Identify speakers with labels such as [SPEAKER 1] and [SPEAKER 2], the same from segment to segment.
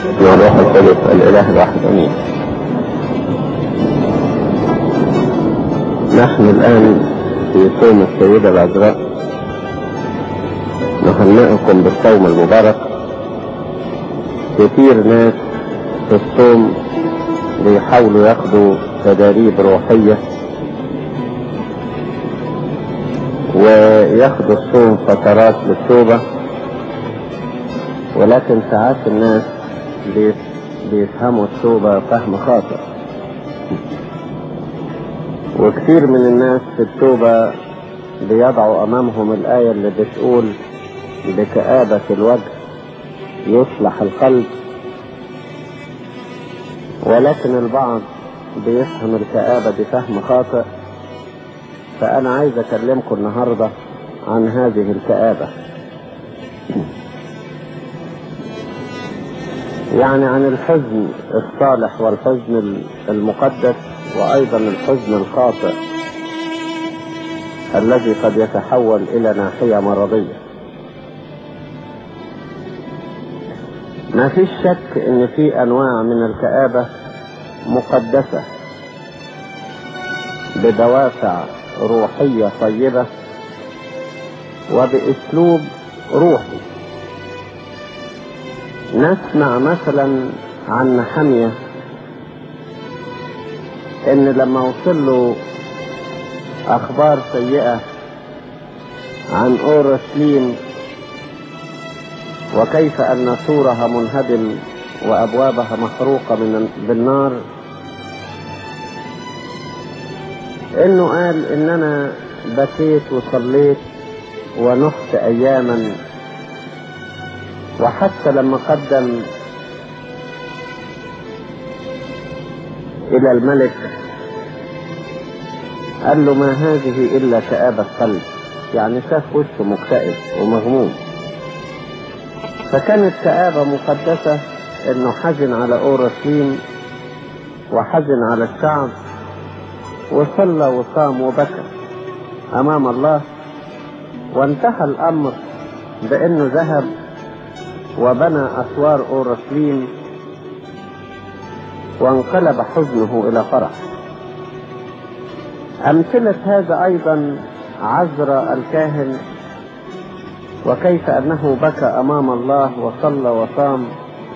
[SPEAKER 1] مع الروح القدس الإله الواحد أمين نحن الآن في صوم السيدة العذراء نهنئكم بالصوم المبارك كتير ناس في الصوم بيحاولوا ياخدوا تداريب روحية وياخدوا الصوم فترات للتوبة ولكن ساعات الناس بيفهموا التوبة فهم خاطئ وكثير من الناس في التوبة بيضعوا أمامهم الآية اللي بتقول بكآبة الوجه يصلح القلب ولكن البعض بيفهم الكآبة بفهم خاطئ فأنا عايز أكلمكم النهاردة عن هذه الكآبة يعني عن الحزن الصالح والحزن المقدس وأيضا الحزن الخاطئ الذي قد يتحول إلى ناحية مرضية ما فيش شك ان في انواع من الكآبة مقدسة بدوافع روحية طيبة وباسلوب روحي نسمع مثلا عن نحمية ان لما وصل له اخبار سيئة عن اورشليم وكيف ان سورها منهدم وابوابها محروقة من بالنار انه قال ان انا بكيت وصليت ونحت اياما وحتى لما قدم الى الملك قال له ما هذه الا كآبة قلب يعني شاف وشه مكتئب ومغموم فكانت كآبة مقدسة انه حزن على اورشليم وحزن على الشعب وصلى وصام وبكى امام الله وانتهى الامر بانه ذهب وبنى اسوار اورشليم وانقلب حزنه الى فرح امثلة هذا ايضا عزر الكاهن وكيف انه بكى امام الله وصلى وصام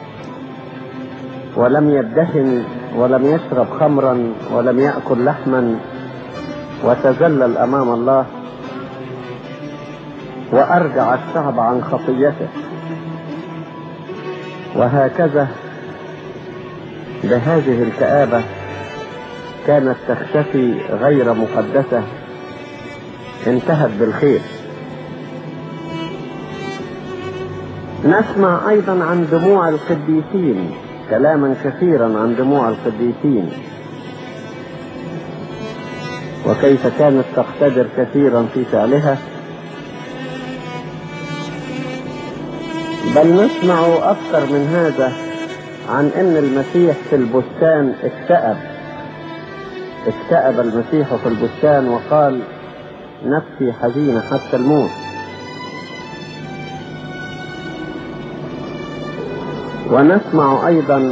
[SPEAKER 1] ولم يدهن ولم يشرب خمرا ولم ياكل لحما وتذلل امام الله وارجع الشعب عن خطيته وهكذا بهذه الكآبة كانت تختفي غير مقدسة انتهت بالخير نسمع ايضا عن دموع القديسين كلاما كثيرا عن دموع القديسين وكيف كانت تقتدر كثيرا في فعلها بل نسمع اكثر من هذا عن ان المسيح في البستان اكتئب اكتئب المسيح في البستان وقال نفسي حزينة حتى الموت ونسمع ايضا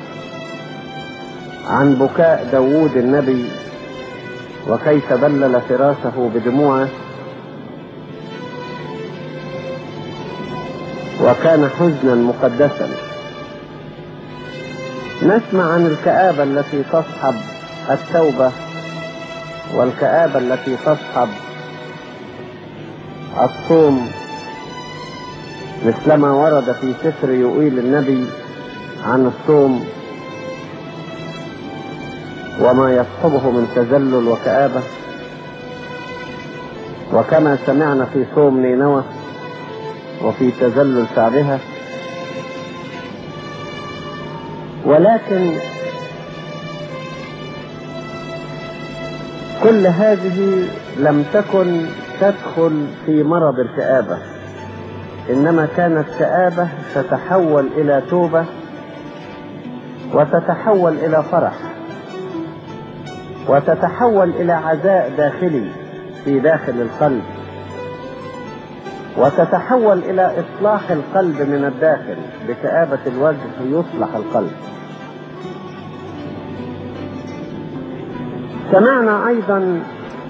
[SPEAKER 1] عن بكاء داوود النبي وكيف بلل فراشه بدموعه وكان حزنا مقدسا نسمع عن الكآبة التي تصحب التوبة والكآبة التي تصحب الصوم مثلما ورد في سفر يؤيل النبي عن الصوم وما يصحبه من تذلل وكآبة وكما سمعنا في صوم نينوى وفي تذلل شعبها ولكن كل هذه لم تكن تدخل في مرض الكآبة إنما كانت كآبة تتحول إلى توبة وتتحول إلى فرح وتتحول إلى عزاء داخلي في داخل القلب وتتحول إلى إصلاح القلب من الداخل بكآبة الوجه يصلح القلب سمعنا أيضا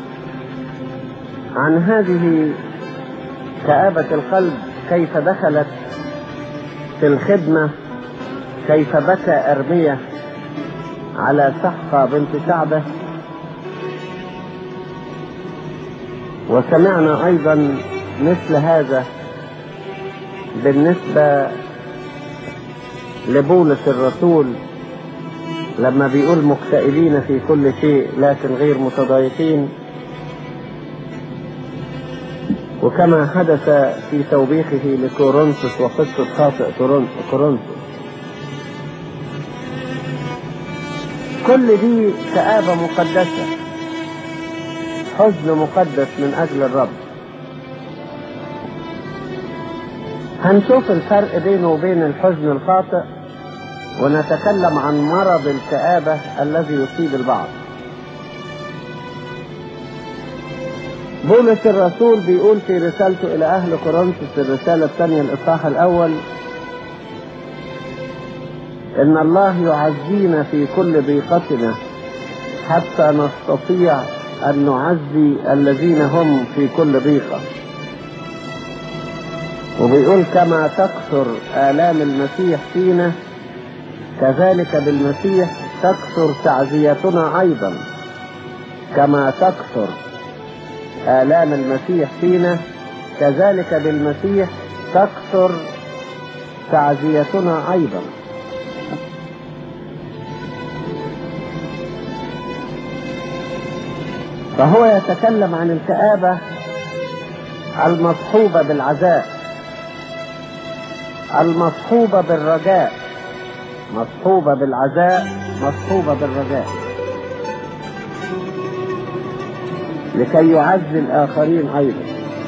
[SPEAKER 1] عن هذه كآبة القلب كيف دخلت في الخدمة كيف بكى أرمية على سحقة بنت شعبه وسمعنا أيضا مثل هذا بالنسبة لبولس الرسول لما بيقول مكتئبين في كل شيء لكن غير متضايقين وكما حدث في توبيخه لكورنثوس وقصة خاطئ كورنثوس كل دي كآبة مقدسة حزن مقدس من أجل الرب هنشوف الفرق بينه وبين الحزن الخاطئ ونتكلم عن مرض الكآبة الذي يصيب البعض بولس الرسول بيقول في رسالته إلى أهل كورنثوس الرسالة الثانية الإصحاح الأول إن الله يعزينا في كل ضيقتنا حتى نستطيع أن نعزي الذين هم في كل ضيقة وبيقول كما تكثر آلام المسيح فينا كذلك بالمسيح تكثر تعزيتنا أيضا كما تكثر آلام المسيح فينا كذلك بالمسيح تكثر تعزيتنا أيضا فهو يتكلم عن الكآبة المصحوبة بالعزاء المصحوبة بالرجاء مصحوبة بالعزاء مصحوبة بالرجاء لكي يعزي الآخرين أيضا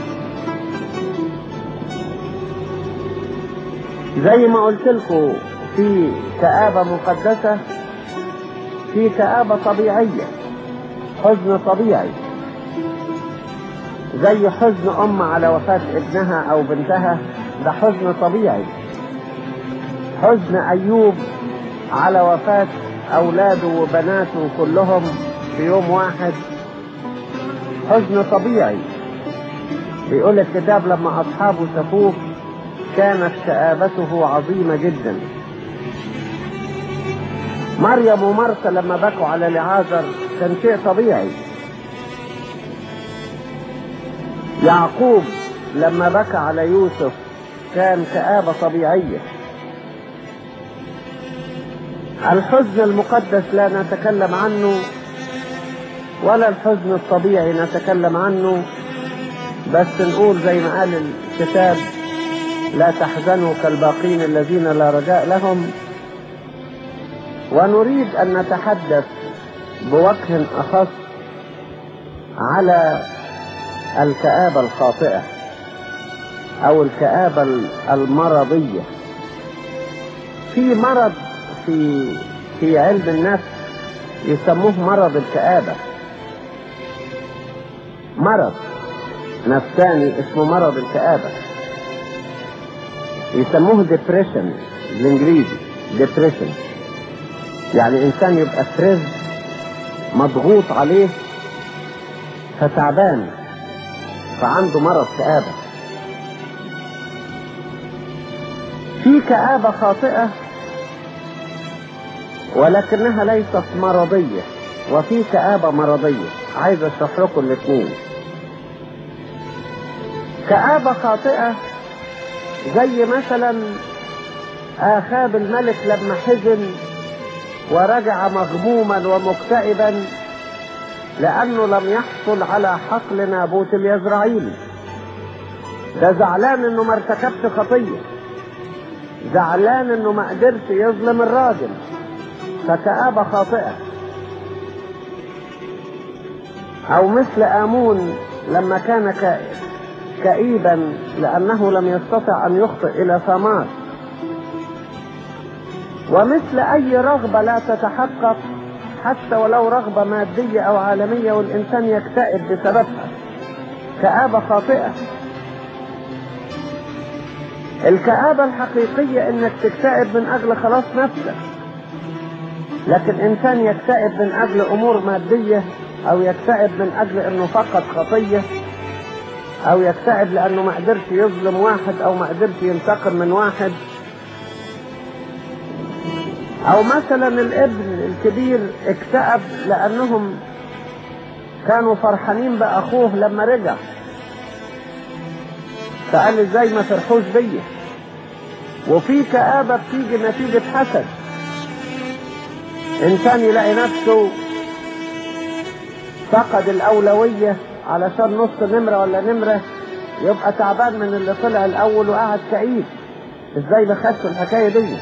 [SPEAKER 1] زي ما قلت لكم في كآبة مقدسة في كآبة طبيعية حزن طبيعي زي حزن أم على وفاة ابنها أو بنتها ده حزن طبيعي حزن أيوب على وفاة أولاده وبناته كلهم في يوم واحد حزن طبيعي بيقول الكتاب لما أصحابه شافوه كانت كآبته عظيمة جدا مريم ومرثا لما بكوا على لعازر كان شيء طبيعي يعقوب لما بكى على يوسف كان كآبة طبيعية الحزن المقدس لا نتكلم عنه ولا الحزن الطبيعي نتكلم عنه بس نقول زي ما قال الكتاب لا تحزنوا كالباقين الذين لا رجاء لهم ونريد أن نتحدث بوجه أخص على الكآبة الخاطئة أو الكآبة المرضية في مرض في في علم النفس يسموه مرض الكآبة مرض نفساني اسمه مرض الكآبة يسموه ديبريشن بالانجليزي ديبريشن يعني انسان يبقى ستريس مضغوط عليه فتعبان فعنده مرض كآبة في كآبة خاطئة ولكنها ليست مرضية وفي كآبة مرضية عايز اشرح لكم الاثنين كآبة خاطئة زي مثلا آخاب الملك لما حزن ورجع مغموما ومكتئبا لأنه لم يحصل على حقل نابوت اليزرعيلي ده زعلان انه ما ارتكبش خطية زعلان انه ما قدرش يظلم الراجل فكآبة خاطئة او مثل امون لما كان كئيبا لانه لم يستطع ان يخطئ الى ثمار ومثل اي رغبة لا تتحقق حتى ولو رغبة مادية او عالمية والانسان يكتئب بسببها كآبة خاطئة الكآبة الحقيقية انك تكتئب من اجل خلاص نفسك لكن انسان يكتئب من اجل امور مادية او يكتئب من اجل انه فقد خطية او يكتئب لانه ما قدرش يظلم واحد او ما قدرش ينتقم من واحد او مثلا الابن الكبير اكتئب لانهم كانوا فرحانين باخوه لما رجع فقال ازاي ما فرحوش بيا وفي كآبة بتيجي نتيجة حسد انسان يلاقي نفسه فقد الاولوية علشان نص نمرة ولا نمرة يبقى تعبان من اللي طلع الاول وقعد كئيب ازاي بخسوا الحكاية دي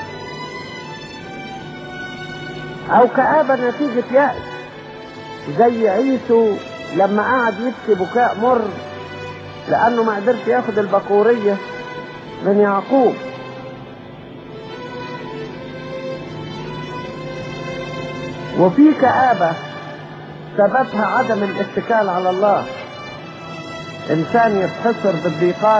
[SPEAKER 1] او كآبة نتيجة يأس زي عيسو لما قعد يبكي بكاء مر لانه ما قدرش ياخد البقورية من يعقوب وفي كآبة سببها عدم الاتكال على الله انسان يتحصر بالضيقات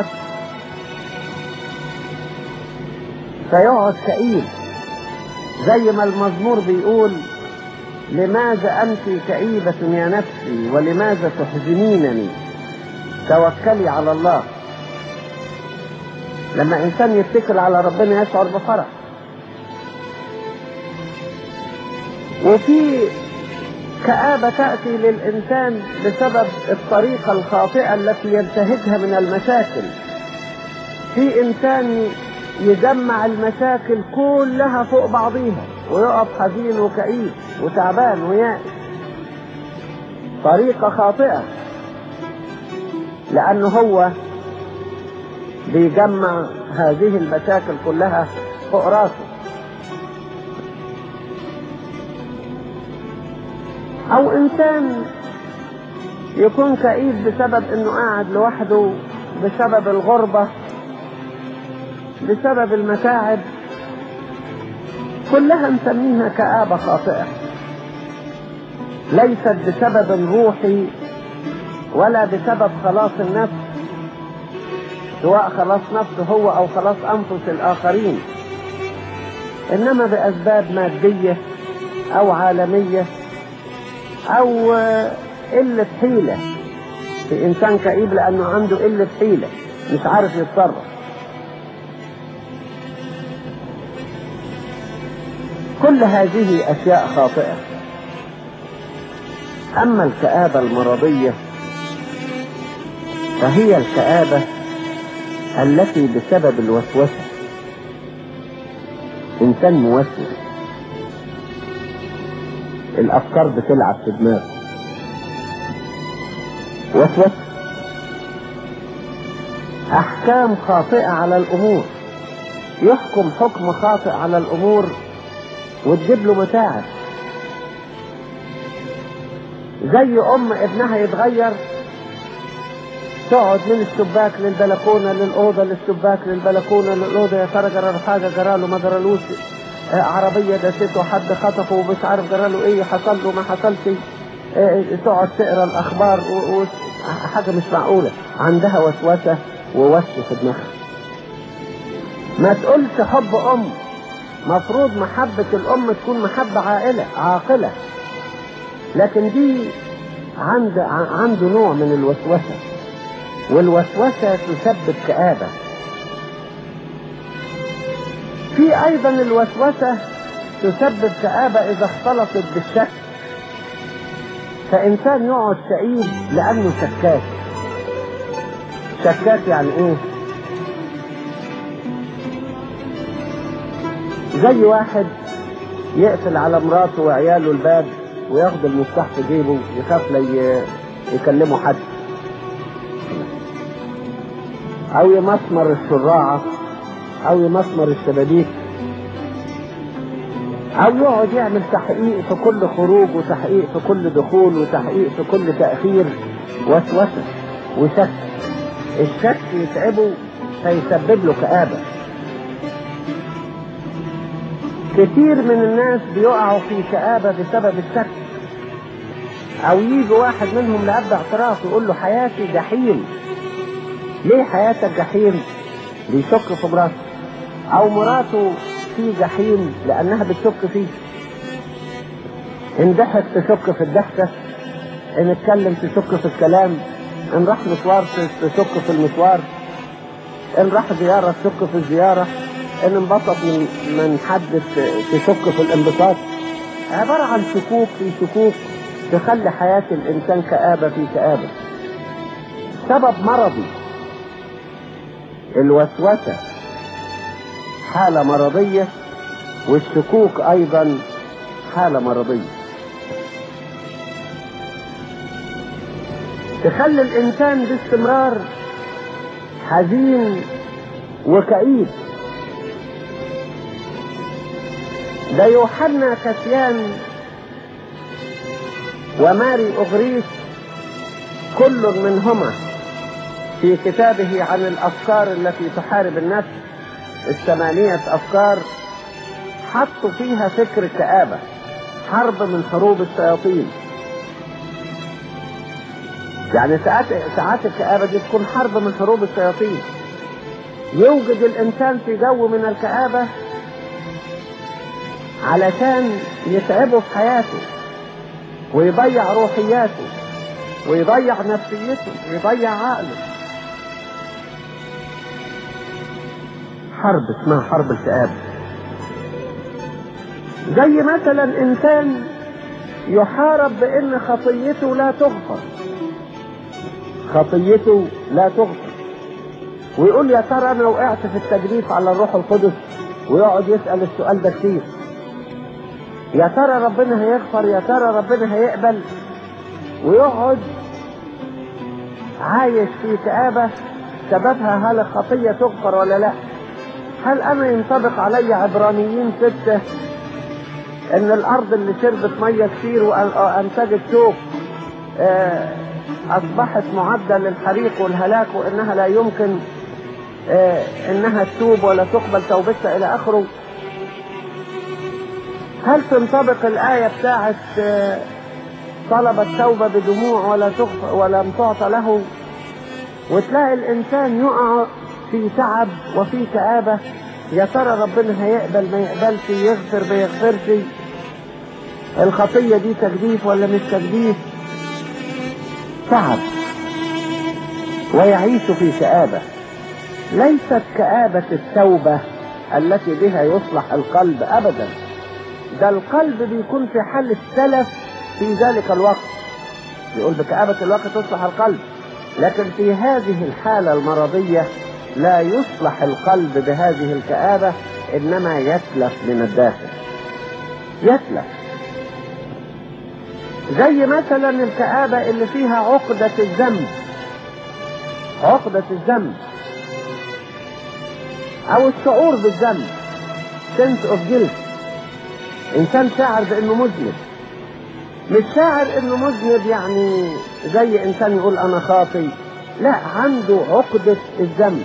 [SPEAKER 1] فيقعد كئيب زي ما المزمور بيقول لماذا أنت كئيبة يا نفسي ولماذا تحزنينني توكلي على الله لما إنسان يتكل على ربنا يشعر بفرح وفي كآبة تأتي للإنسان بسبب الطريقة الخاطئة التي ينتهجها من المشاكل في إنسان يجمع المشاكل كلها فوق بعضيها ويقف حزين وكئيب وتعبان ويائس طريقة خاطئة لأنه هو بيجمع هذه المشاكل كلها فوق راسه أو إنسان يكون كئيب بسبب إنه قاعد لوحده بسبب الغربة بسبب المتاعب كلها نسميها كآبة خاطئة ليست بسبب روحي ولا بسبب خلاص النفس سواء خلاص نفسه هو أو خلاص أنفس الآخرين إنما بأسباب مادية أو عالمية أو قلة حيلة في إنسان كئيب لأنه عنده قلة حيلة مش عارف يتصرف كل هذه أشياء خاطئة أما الكآبة المرضية فهي الكآبة التي بسبب الوسوسة إنسان موسوس الأفكار بتلعب في دماغه وسوسة أحكام خاطئة على الأمور يحكم حكم خاطئ على الأمور وتجيب له متاعب زي ام ابنها يتغير تقعد من الشباك للبلكونه للاوضه للشباك للبلكونه للاوضه يا ترى جرى له حاجه جرى له ما جرالوش آه عربيه دسته حد خطفه ومش عارف جرى له ايه حصل له ما حصلش آه تقعد تقرا الاخبار و... و... حاجه مش معقوله عندها وسوسه ووش في دماغها ما تقولش حب ام مفروض محبة الأم تكون محبة عائلة عاقلة لكن دي عند عنده نوع من الوسوسة والوسوسة تسبب كآبة في أيضا الوسوسة تسبب كآبة إذا اختلطت بالشك فإنسان يقعد كئيب لأنه شكاك شكاك يعني إيه؟ زي واحد يقفل على مراته وعياله الباب وياخد المفتاح في جيبه يخاف لي يكلمه حد او يمسمر الشراعة او يمسمر الشبابيك او يقعد يعمل تحقيق في كل خروج وتحقيق في كل دخول وتحقيق في كل تأخير وسوسة وشك الشك يتعبه فيسبب له كآبة كتير من الناس بيقعوا في كآبة بسبب الشك أو يجي واحد منهم لأب اعتراف يقول له حياتي جحيم ليه حياتك جحيم؟ بيشك في مراته او مراته في جحيم لانها بتشك فيه ان ضحك تشك في الضحكه ان اتكلم تشك في الكلام ان راح مشوار تشك في المشوار ان راح زياره تشك في الزياره ان انبسط من من حد تشك في الانبساط عباره عن شكوك في شكوك تخلي حياه الانسان كابه في كابه سبب مرضي الوسوسه حاله مرضيه والشكوك ايضا حاله مرضيه تخلي الانسان باستمرار حزين وكئيب ده يوحنا كسيان وماري أغريس كل منهما في كتابه عن الأفكار التي تحارب النفس الثمانية أفكار حطوا فيها فكر كآبة حرب من حروب الشياطين يعني ساعات ساعات الكآبة دي تكون حرب من حروب الشياطين يوجد الإنسان في جو من الكآبة علشان يتعبه في حياته ويضيع روحياته ويضيع نفسيته ويضيع عقله حرب اسمها حرب الكآبة زي مثلا انسان يحارب بان خطيته لا تغفر خطيته لا تغفر ويقول يا ترى انا وقعت في التجريف على الروح القدس ويقعد يسال السؤال ده كتير يا ترى ربنا هيغفر يا ترى ربنا هيقبل ويقعد عايش في كآبة سببها هل الخطية تغفر ولا لا هل أنا ينطبق علي عبرانيين ستة إن الأرض اللي شربت مية كتير وأنتجت شوك أصبحت معدة للحريق والهلاك وإنها لا يمكن إنها تتوب ولا تقبل توبتها إلى آخره هل تنطبق الآية بتاعت طلب التوبة بدموع ولا تغفر ولم تعطى له وتلاقي الإنسان يقع في تعب وفي كآبة يا ترى ربنا هيقبل ما يقبلش يغفر ما يغفرش الخطية دي تجديف ولا مش تجديف تعب ويعيش في كآبة ليست كآبة التوبة التي بها يصلح القلب أبداً ده القلب بيكون في حال السلف في ذلك الوقت يقول بكآبة الوقت تصلح القلب لكن في هذه الحالة المرضية لا يصلح القلب بهذه الكآبة إنما يتلف من الداخل يتلف زي مثلا الكآبة اللي فيها عقدة الذنب عقدة الذنب أو الشعور بالذنب sense of guilt انسان شاعر بانه مذنب مش شاعر انه مذنب يعني زي انسان يقول انا خاطي لا عنده عقدة الذنب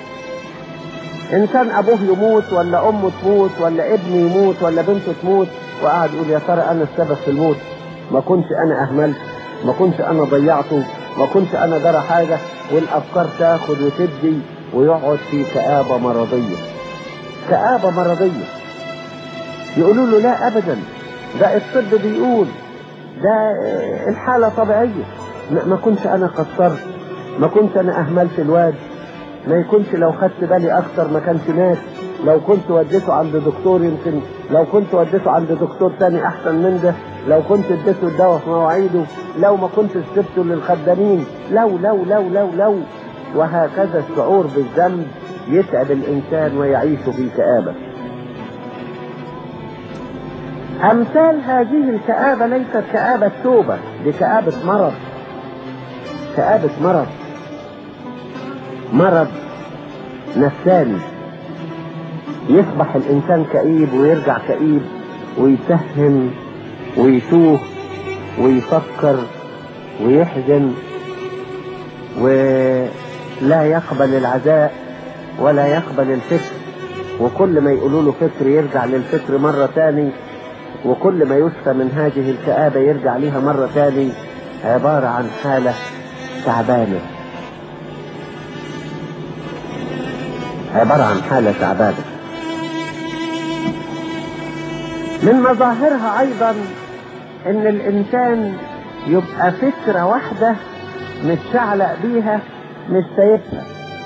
[SPEAKER 1] انسان ابوه يموت ولا امه تموت ولا ابنه يموت ولا بنته تموت وقعد يقول يا ترى انا السبب في الموت ما كنتش انا اهملت ما كنتش انا ضيعته ما كنتش انا درى حاجة والافكار تاخد وتدي ويقعد في كآبة مرضية كآبة مرضية يقولوا له لا ابدا ده الطب بيقول ده الحالة طبيعية ما كنتش انا قصرت ما كنت انا اهملت الواد ما يكونش لو خدت بالي اكتر ما كانش مات لو كنت وديته عند دكتور يمكن لو كنت وديته عند دكتور تاني احسن من ده لو كنت اديته الدواء في مواعيده لو ما كنت سبته للخدامين لو لو لو لو لو وهكذا الشعور بالذنب يتعب الانسان ويعيش في كآبة امثال هذه الكآبة ليست كآبة توبة دي كآبة مرض كآبة مرض مرض نفساني يصبح الانسان كئيب ويرجع كئيب ويتهم ويتوه ويفكر ويحزن ولا يقبل العزاء ولا يقبل الفكر وكل ما يقولوا له فكر يرجع للفكر مرة تاني وكل ما يشفى من هذه الكآبة يرجع لها مرة تاني عبارة عن حالة تعبانة عبارة عن حالة تعبانة من مظاهرها أيضا إن الإنسان يبقى فكرة واحدة متشعلق بيها مش سايبها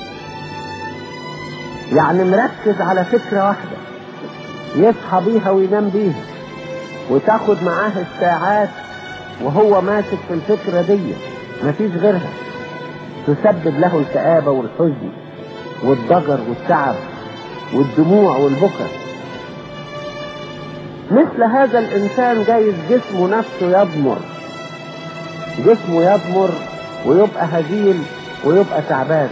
[SPEAKER 1] يعني مركز على فكرة واحدة يصحى بيها وينام بيها وتاخد معاه الساعات وهو ماسك في الفكرة دي مفيش غيرها تسبب له الكآبة والحزن والضجر والتعب والدموع والبكا مثل هذا الإنسان جايز جسمه نفسه يضمر جسمه يضمر ويبقى هزيل ويبقى تعبان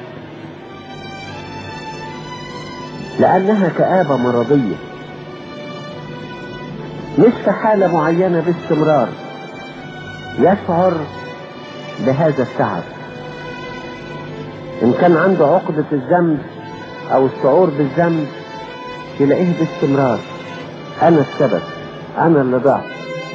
[SPEAKER 1] لأنها كآبة مرضية مش في حالة معينة باستمرار يشعر بهذا التعب إن كان عنده عقدة الذنب أو الشعور بالذنب تلاقيه باستمرار أنا السبب أنا اللي ضعت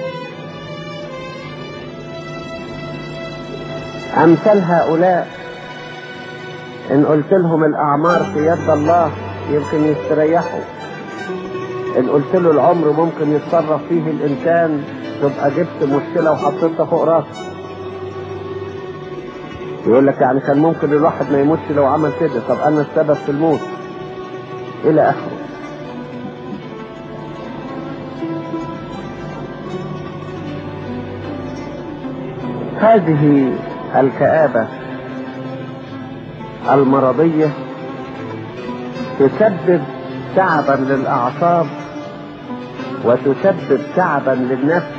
[SPEAKER 1] أمثال هؤلاء إن قلت لهم الأعمار في يد الله يمكن يستريحوا إن قلت له العمر ممكن يتصرف فيه الإنسان تبقى جبت مشكلة وحطيتها فوق راسه يقول لك يعني كان ممكن الواحد ما يموتش لو عمل كده طب أنا السبب في الموت إلى آخره هذه الكآبة المرضية تسبب تعبا للأعصاب وتسبب تعبا للنفس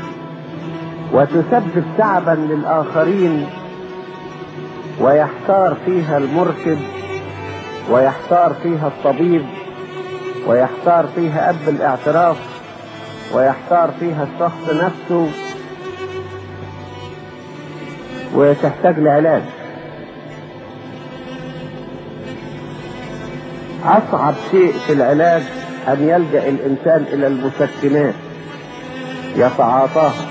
[SPEAKER 1] وتسبب تعبا للآخرين ويحتار فيها المرشد ويحتار فيها الطبيب ويحتار فيها أب الاعتراف ويحتار فيها الشخص نفسه وتحتاج لعلاج أصعب شيء في العلاج أن يلجأ الإنسان إلى المسكنات يتعاطاها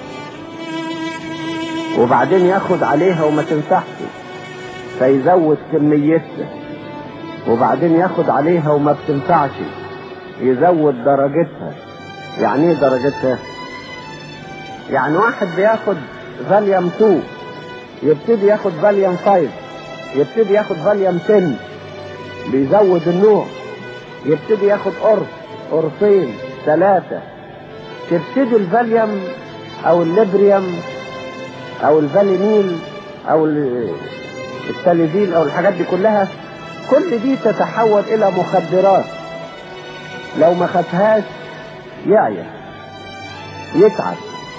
[SPEAKER 1] وبعدين ياخد عليها وما تنفعش فيزود كميتها وبعدين ياخد عليها وما بتنفعش يزود درجتها يعني ايه درجتها يعني واحد بياخد فاليوم 2 يبتدي ياخد فاليوم 5 يبتدي ياخد فاليوم 10 بيزود النوع يبتدي ياخد قرص قرصين ثلاثة تبتدي الفاليوم او الليبريوم او الفالينيل او التاليزيل او الحاجات دي كلها كل دي تتحول الى مخدرات لو ما خدهاش يعيا يتعب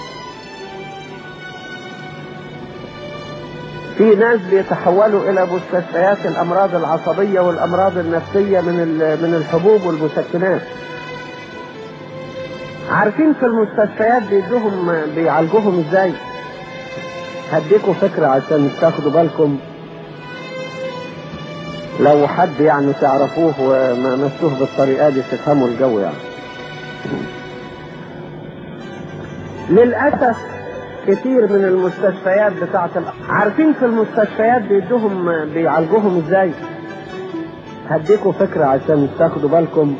[SPEAKER 1] في ناس بيتحولوا الى مستشفيات الامراض العصبيه والامراض النفسيه من من الحبوب والمسكنات عارفين في المستشفيات بيدوهم بيعالجوهم ازاي هديكم فكره عشان تاخدوا بالكم لو حد يعني تعرفوه ومسوه بالطريقه دي تفهموا الجو يعني للاسف كتير من المستشفيات بتاعت عارفين في المستشفيات بيدوهم بيعالجوهم ازاي هديكم فكرة عشان تاخدوا بالكم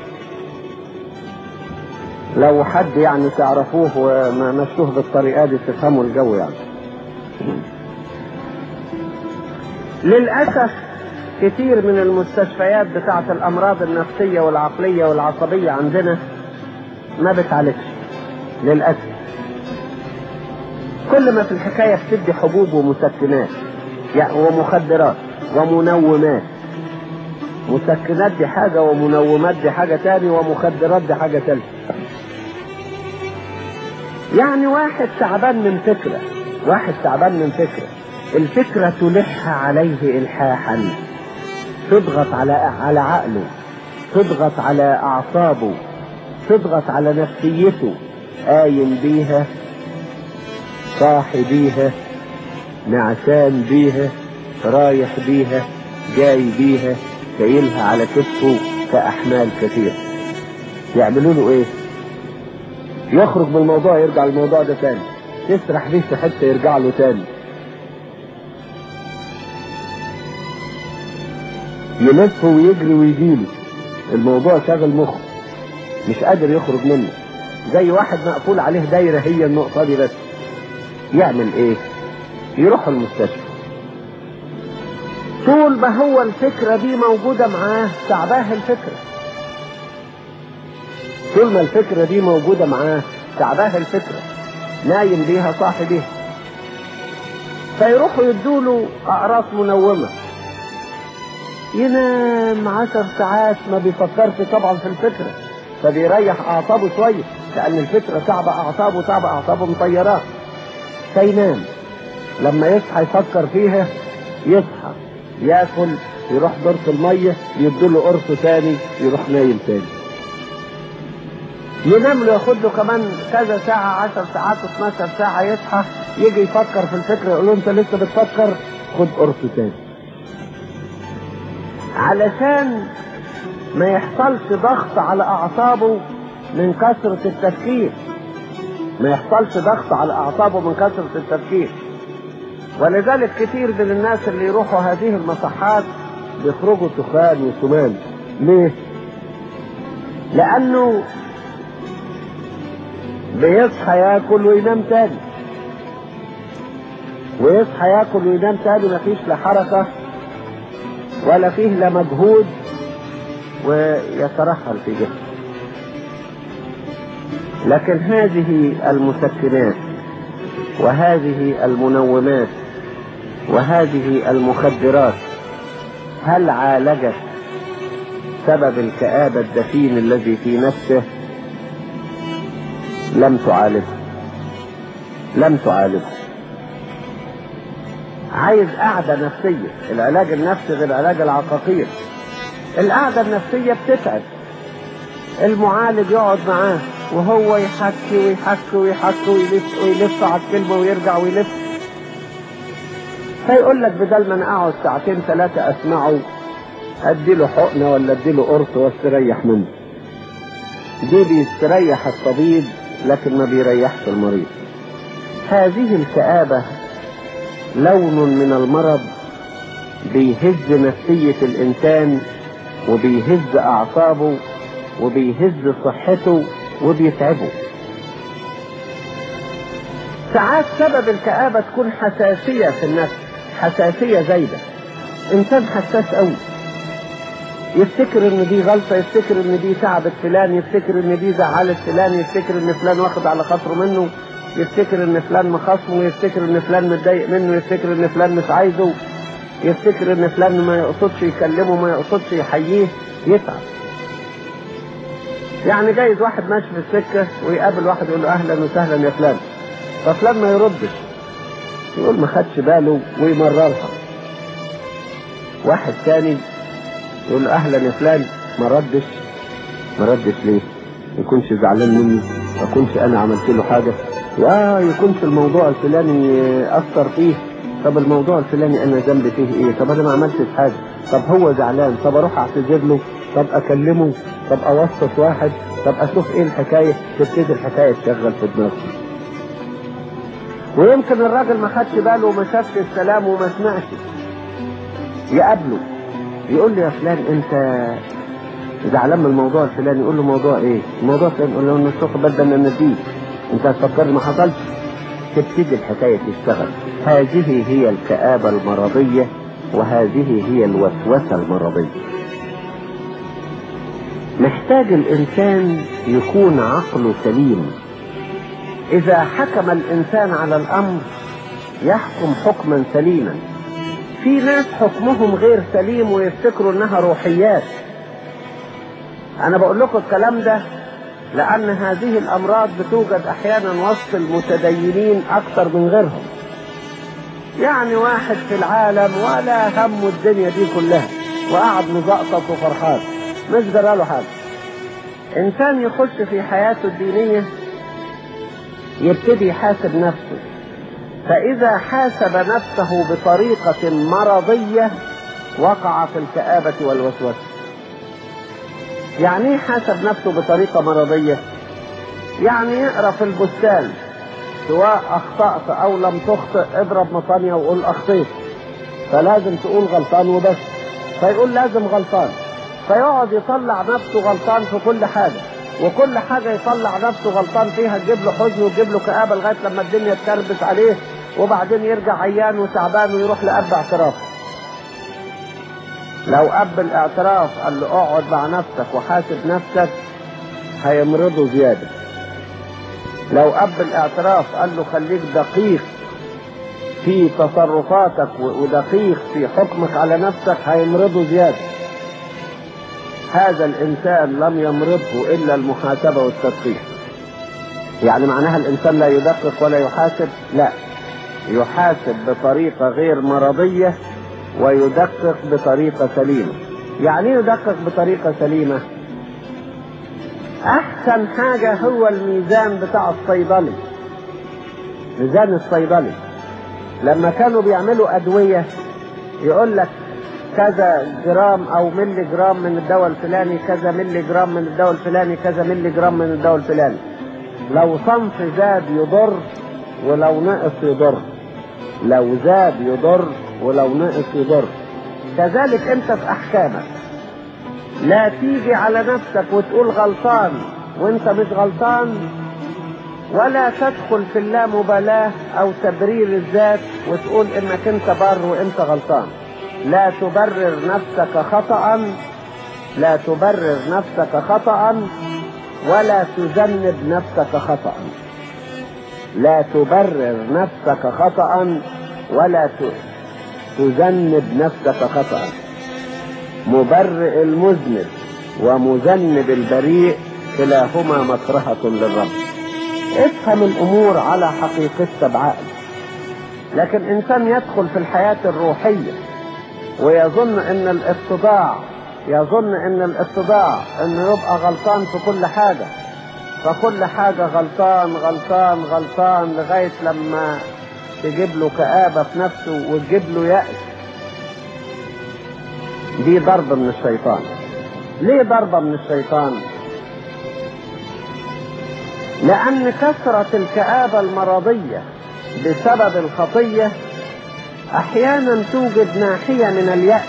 [SPEAKER 1] لو حد يعني تعرفوه ومسوه بالطريقة دي تفهموا الجو يعني للأسف كتير من المستشفيات بتاعت الأمراض النفسية والعقلية والعصبية عندنا ما بتعالجش للأسف كل ما في الحكاية بتدي حبوب ومسكنات يعني ومخدرات ومنومات مسكنات دي حاجة ومنومات دي حاجة تاني ومخدرات دي حاجة تالتة يعني واحد تعبان من فكرة واحد تعبان من فكرة الفكرة تلح عليه إلحاحا تضغط على على عقله تضغط على أعصابه تضغط على نفسيته قايم بيها صاحي بيها نعسان بيها رايح بيها جاي بيها شايلها على كتفه كأحمال كثيرة يعملوا له ايه يخرج من الموضوع يرجع الموضوع ده تاني تسرح بيه في حته يرجع له تاني يلف ويجري ويجيله الموضوع شاغل مخه مش قادر يخرج منه زي واحد مقفول عليه دايره هي النقطه دي بس يعمل ايه يروح المستشفى طول ما هو الفكرة دي موجودة معاه تعباه الفكرة طول ما الفكرة دي موجودة معاه تعباه الفكرة نايم بيها صاحي بيها فيروحوا يدوله أقراص منومة ينام عشر ساعات ما بيفكرش طبعا في الفكرة فبيريح أعصابه شوية لأن الفكرة تعب أعصابه تعب أعصابه مطيراه فينام لما يصحى يفكر فيها يصحى ياكل يروح دورة المية يدوله قرص تاني يروح نايم تاني ينام له ياخد له كمان كذا ساعة عشر ساعات 12 ساعة يصحى يجي يفكر في الفكرة يقول له انت لسه بتفكر خد قرص تاني علشان ما يحصلش ضغط على اعصابه من كثرة التفكير ما يحصلش ضغط على اعصابه من كثرة التفكير ولذلك كثير من الناس اللي يروحوا هذه المصحات بيخرجوا تخان وسمان ليه؟ لأنه بيصحى ياكل وينام تاني ويصحى ياكل وينام تاني مفيش لا حركة ولا فيه لا مجهود ويترحل في جسمه لكن هذه المسكنات وهذه المنومات وهذه المخدرات هل عالجت سبب الكآبة الدفين الذي في نفسه لم تعالجه لم تعالجه عايز قعدة نفسية العلاج النفسي غير العلاج العقاقير القعدة النفسية بتتعب المعالج يقعد معاه وهو يحكي ويحكي ويحكي ويلف ويلف على الكلمة ويرجع ويلف فيقول لك بدل ما انا اقعد ساعتين ثلاثة اسمعه اديله حقنة ولا اديله قرص واستريح منه دي بيستريح الطبيب لكن ما بيريحش المريض هذه الكآبة لون من المرض بيهز نفسية الإنسان وبيهز أعصابه وبيهز صحته وبيتعبه ساعات سبب الكآبة تكون حساسية في النفس حساسية زايدة إنسان حساس قوي يفتكر ان دي غلطة يفتكر ان دي تعبت فلان يفتكر ان دي زعلت فلان يفتكر ان فلان واخد على خاطره منه يفتكر ان فلان مخاصمه يفتكر ان فلان متضايق منه يفتكر ان فلان مش عايزه يفتكر ان فلان ما يقصدش يكلمه ما يقصدش يحييه يتعب يعني جايز واحد ماشي في السكة ويقابل واحد يقول له اهلا وسهلا يا فلان ففلان ما يردش يقول ما خدش باله ويمررها واحد تاني يقول له اهلا يا فلان ما ردش ما ردش ليه يكونش زعلان مني ما يكونش انا عملت له حاجه اه يكونش الموضوع الفلاني اثر فيه طب الموضوع الفلاني انا ذنبي فيه ايه طب انا ما عملتش حاجه طب هو زعلان طب اروح اعتذر له طب اكلمه طب اوسط واحد طب اشوف ايه الحكايه تبتدي الحكايه تشغل في دماغه ويمكن الراجل ما خدش باله وما شافش السلام وما سمعش يقابله يقول لي يا فلان انت زعلان من الموضوع الفلاني يقول له موضوع ايه؟ الموضوع فلان يقول له مش واخد بالك انا نسيت انت هتفكرني ما حصلش تبتدي الحكايه تشتغل هذه هي الكآبة المرضية وهذه هي الوسوسة المرضية محتاج الإنسان يكون عقله سليم إذا حكم الإنسان على الأمر يحكم حكما سليما في ناس حكمهم غير سليم ويفتكروا انها روحيات انا بقول لكم الكلام ده لان هذه الامراض بتوجد احيانا وسط المتدينين اكثر من غيرهم يعني واحد في العالم ولا هم الدنيا دي كلها وقعد مزقطط وفرحان مش جراله حاجه انسان يخش في حياته الدينيه يبتدي يحاسب نفسه فإذا حاسب نفسه بطريقة مرضية وقع في الكآبة والوسوسة. يعني ايه حاسب نفسه بطريقة مرضية؟ يعني يقرا في البستان سواء أخطأت أو لم تخطئ اضرب مطانية وقول أخطيت. فلازم تقول غلطان وبس. فيقول لازم غلطان فيقعد يطلع نفسه غلطان في كل حاجة وكل حاجة يطلع نفسه غلطان فيها تجيب له حزن وتجيب له كآبة لغاية لما الدنيا تكربس عليه وبعدين يرجع عيان وتعبان ويروح لأب اعتراف لو أب الاعتراف قال له اقعد مع نفسك وحاسب نفسك هيمرضه زيادة لو أب الاعتراف قال له خليك دقيق في تصرفاتك ودقيق في حكمك على نفسك هيمرضه زيادة هذا الإنسان لم يمرضه إلا المحاسبة والتدقيق يعني معناها الإنسان لا يدقق ولا يحاسب لا يحاسب بطريقة غير مرضية ويدقق بطريقة سليمة يعني يدقق بطريقة سليمة أحسن حاجة هو الميزان بتاع الصيدلي ميزان الصيدلي لما كانوا بيعملوا أدوية يقول لك كذا جرام أو ملي جرام من الدواء الفلاني كذا ملي جرام من الدواء الفلاني كذا ملي جرام من الدواء الفلاني لو صنف زاد يضر ولو نقص يضر لو زاد يضر ولو نقص يضر كذلك انت في احكامك لا تيجي على نفسك وتقول غلطان وانت مش غلطان ولا تدخل في اللامبالاة او تبرير الذات وتقول انك انت بر وانت غلطان لا تبرر نفسك خطأ لا تبرر نفسك خطأ ولا تذنب نفسك خطأ لا تبرر نفسك خطأ ولا تذنب نفسك خطأ مبرئ المذنب ومذنب البريء كلاهما مكرهة للرب افهم الامور على حقيقتها بعقل لكن انسان يدخل في الحياة الروحية ويظن ان الاتضاع يظن ان الاتضاع انه يبقى غلطان في كل حاجة فكل حاجة غلطان غلطان غلطان لغاية لما تجيب له كآبة في نفسه وتجيب له يأس دي ضربة من الشيطان ليه ضربة من الشيطان لأن كثرة الكآبة المرضية بسبب الخطية أحيانا توجد ناحية من اليأس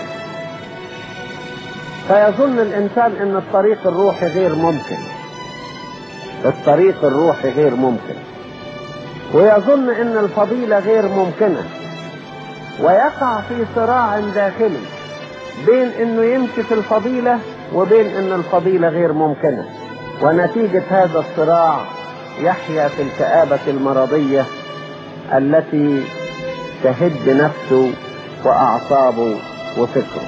[SPEAKER 1] فيظن الإنسان أن الطريق الروحي غير ممكن الطريق الروحي غير ممكن ويظن أن الفضيلة غير ممكنة ويقع في صراع داخلي بين أنه يمشي في الفضيلة وبين أن الفضيلة غير ممكنة ونتيجة هذا الصراع يحيا في الكآبة المرضية التي تهد نفسه وأعصابه وفكره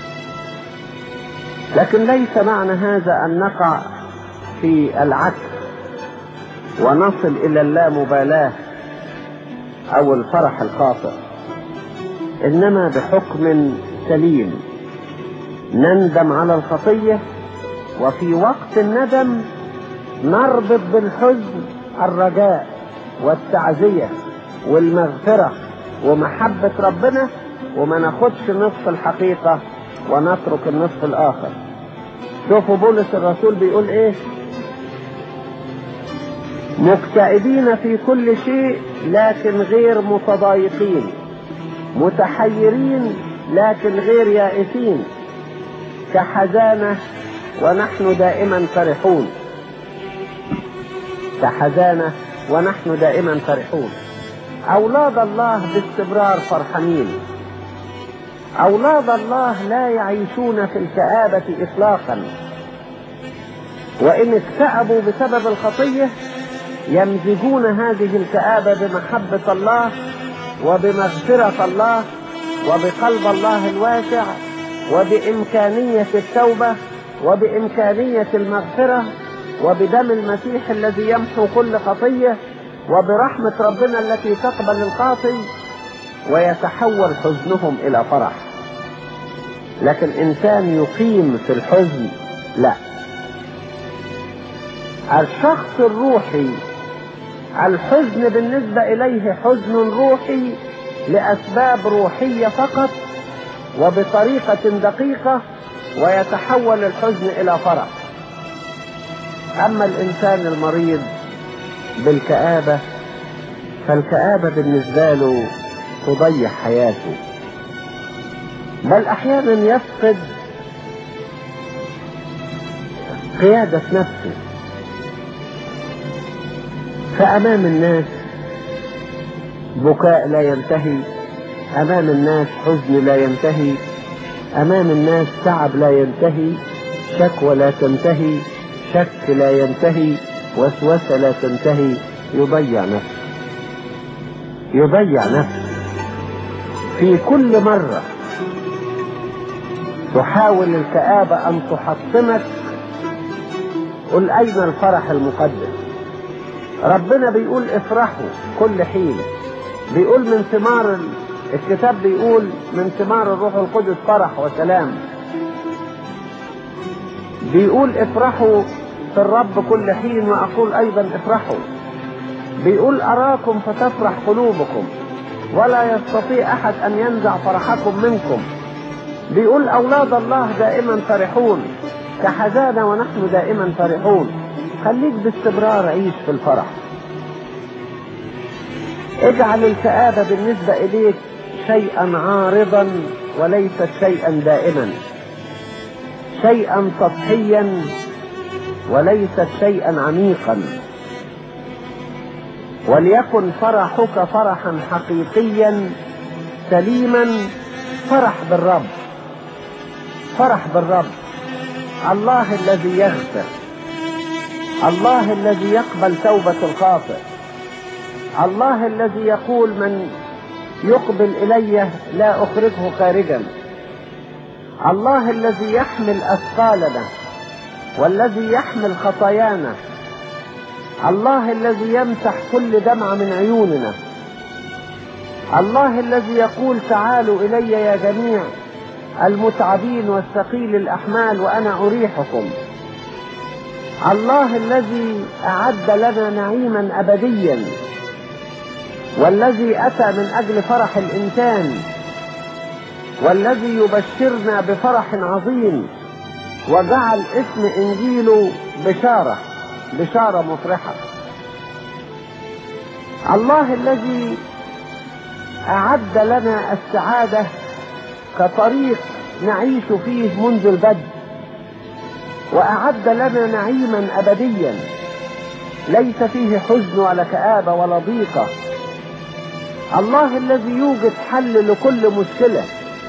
[SPEAKER 1] لكن ليس معنى هذا أن نقع في العكس ونصل إلى اللامبالاة أو الفرح الخاطئ إنما بحكم سليم نندم على الخطية وفي وقت الندم نربط بالحزن الرجاء والتعزية والمغفرة ومحبة ربنا وما ناخدش نصف الحقيقة ونترك النصف الآخر شوفوا بولس الرسول بيقول ايه مكتئبين في كل شيء لكن غير متضايقين متحيرين لكن غير يائسين كحزانة ونحن دائما فرحون كحزانة ونحن دائما فرحون أولاد الله باستمرار فرحانين أولاد الله لا يعيشون في الكآبة إطلاقا وإن اكتئبوا بسبب الخطية يمزجون هذه الكآبة بمحبة الله وبمغفرة الله وبقلب الله الواسع وبإمكانية التوبة وبإمكانية المغفرة وبدم المسيح الذي يمحو كل خطية وبرحمة ربنا التي تقبل القاطي ويتحول حزنهم إلى فرح لكن إنسان يقيم في الحزن لا الشخص الروحي الحزن بالنسبة إليه حزن روحي لأسباب روحية فقط وبطريقة دقيقة ويتحول الحزن إلى فرح أما الإنسان المريض بالكآبة فالكآبة بالنسبة له تضيع حياته بل احيانا يفقد قيادة نفسه فامام الناس بكاء لا ينتهي امام الناس حزن لا ينتهي امام الناس تعب لا ينتهي شكوى لا تنتهي شك لا ينتهي وسوسه لا تنتهي يضيع نفسه يضيع نفسه في كل مره تحاول الكآبة أن تحطمك قل أين الفرح المقدس ربنا بيقول افرحوا كل حين بيقول من ثمار ال- الكتاب بيقول من ثمار الروح القدس فرح وسلام بيقول افرحوا في الرب كل حين وأقول أيضا افرحوا بيقول أراكم فتفرح قلوبكم ولا يستطيع أحد أن ينزع فرحكم منكم بيقول أولاد الله دائما فرحون كحزانة ونحن دائما فرحون خليك باستمرار عيش في الفرح اجعل الكآبة بالنسبة إليك شيئا عارضا وليست شيئا دائما شيئا سطحيا وليست شيئا عميقا وليكن فرحك فرحا حقيقيا سليما فرح بالرب فرح بالرب الله الذي يغفر الله الذي يقبل توبة الخاطئ الله الذي يقول من يقبل إلي لا أخرجه خارجا الله الذي يحمل أثقالنا والذي يحمل خطايانا الله الذي يمسح كل دمعة من عيوننا الله الذي يقول تعالوا إلي يا جميع المتعبين والثقيل الأحمال وأنا أريحكم الله الذي أعد لنا نعيما أبديا والذي أتى من أجل فرح الإنسان والذي يبشرنا بفرح عظيم وجعل اسم إنجيله بشارة بشارة مفرحة الله الذي أعد لنا السعادة كطريق نعيش فيه منذ البدء وأعد لنا نعيما أبديا ليس فيه حزن ولا كآبة ولا ضيقة الله الذي يوجد حل لكل مشكلة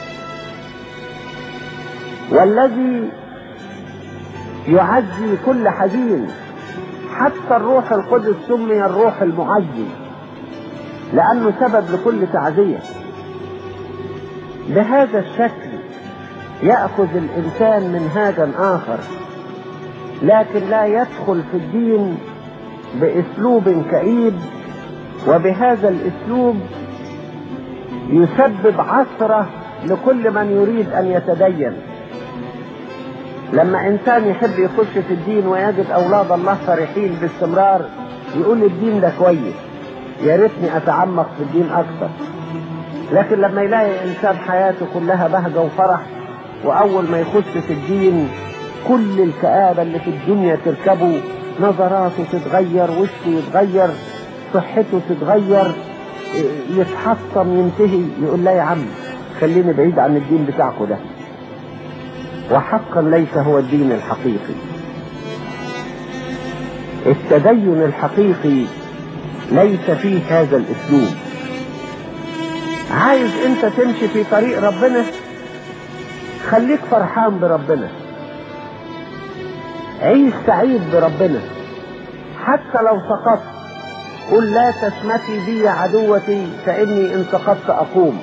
[SPEAKER 1] والذي يعزي كل حزين حتى الروح القدس سمي الروح المعزي لأنه سبب لكل تعزية بهذا الشكل يأخذ الإنسان منهاجا آخر لكن لا يدخل في الدين بأسلوب كئيب وبهذا الأسلوب يسبب عثرة لكل من يريد أن يتدين لما إنسان يحب يخش في الدين ويجد أولاد الله فرحين باستمرار يقول الدين ده كويس يا ريتني أتعمق في الدين أكثر لكن لما يلاقي إنسان حياته كلها بهجة وفرح وأول ما يخش في الدين كل الكآبة اللي في الدنيا تركبه نظراته تتغير وشه يتغير صحته تتغير يتحطم ينتهي يقول لا يا عم خليني بعيد عن الدين بتاعكم ده وحقا ليس هو الدين الحقيقي التدين الحقيقي ليس فيه هذا الاسلوب عايز انت تمشي في طريق ربنا خليك فرحان بربنا عيش سعيد بربنا حتى لو سقطت قل لا تشمتي بي عدوتي فاني ان سقطت اقوم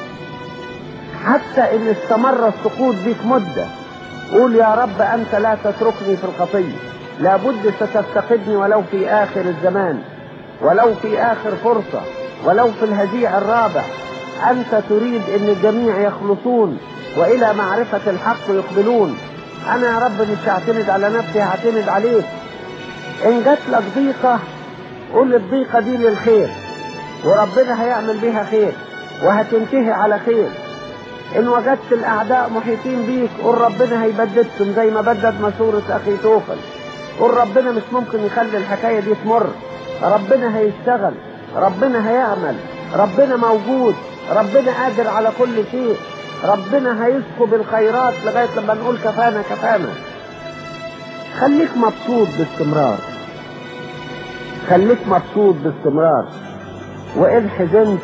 [SPEAKER 1] حتى ان استمر السقوط بك مده قول يا رب انت لا تتركني في الخطيه لابد ستفتقدني ولو في اخر الزمان ولو في اخر فرصه ولو في الهزيع الرابع انت تريد ان الجميع يخلصون والى معرفه الحق يقبلون انا يا رب مش هعتمد على نفسي هعتمد عليك ان جات لك ضيقه قول الضيقه دي للخير وربنا هيعمل بيها خير وهتنتهي على خير ان وجدت الاعداء محيطين بيك قول ربنا هيبددكم زي ما بدد ماسورة اخي توفل قول ربنا مش ممكن يخلي الحكاية دي تمر ربنا هيشتغل ربنا هيعمل ربنا موجود ربنا قادر على كل شيء ربنا هيسكب الخيرات لغاية لما نقول كفانا كفانا خليك مبسوط باستمرار خليك مبسوط باستمرار وإن حزنت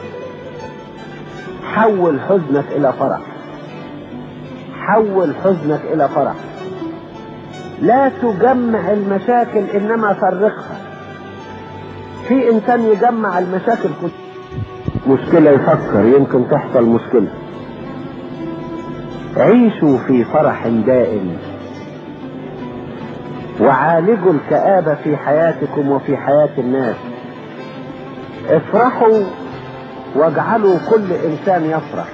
[SPEAKER 1] حول حزنك إلى فرح حول حزنك إلى فرح لا تجمع المشاكل إنما فرقها في إنسان يجمع المشاكل كلها مشكلة يفكر يمكن تحصل مشكلة عيشوا في فرح دائم وعالجوا الكآبة في حياتكم وفي حياة الناس افرحوا واجعلوا كل انسان يفرح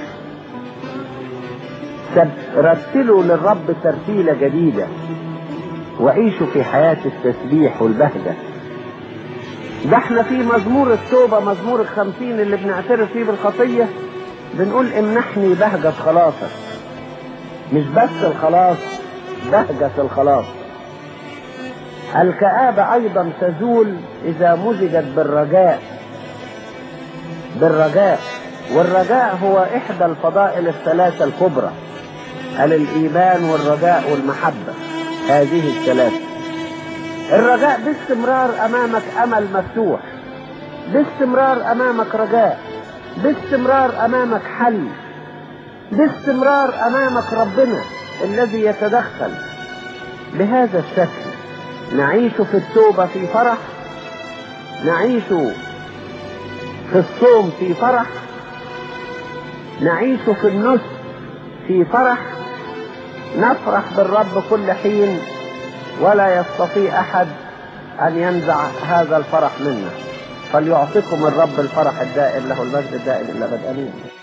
[SPEAKER 1] رتلوا للرب ترتيلة جديدة وعيشوا في حياة التسبيح والبهجة ده احنا في مزمور التوبة مزمور الخمسين اللي بنعترف فيه بالخطية بنقول امنحني بهجة خلاصك مش بس الخلاص بهجة الخلاص الكآبة أيضا تزول إذا مزجت بالرجاء بالرجاء والرجاء هو إحدى الفضائل الثلاثة الكبرى الإيمان والرجاء والمحبة هذه الثلاثة الرجاء باستمرار أمامك أمل مفتوح باستمرار أمامك رجاء باستمرار أمامك حل باستمرار أمامك ربنا الذي يتدخل بهذا الشكل نعيش في التوبة في فرح نعيش في الصوم في فرح نعيش في النص في فرح نفرح بالرب كل حين ولا يستطيع احد ان ينزع هذا الفرح منا فليعطيكم الرب الفرح الدائم له المجد الدائم الى ابد امين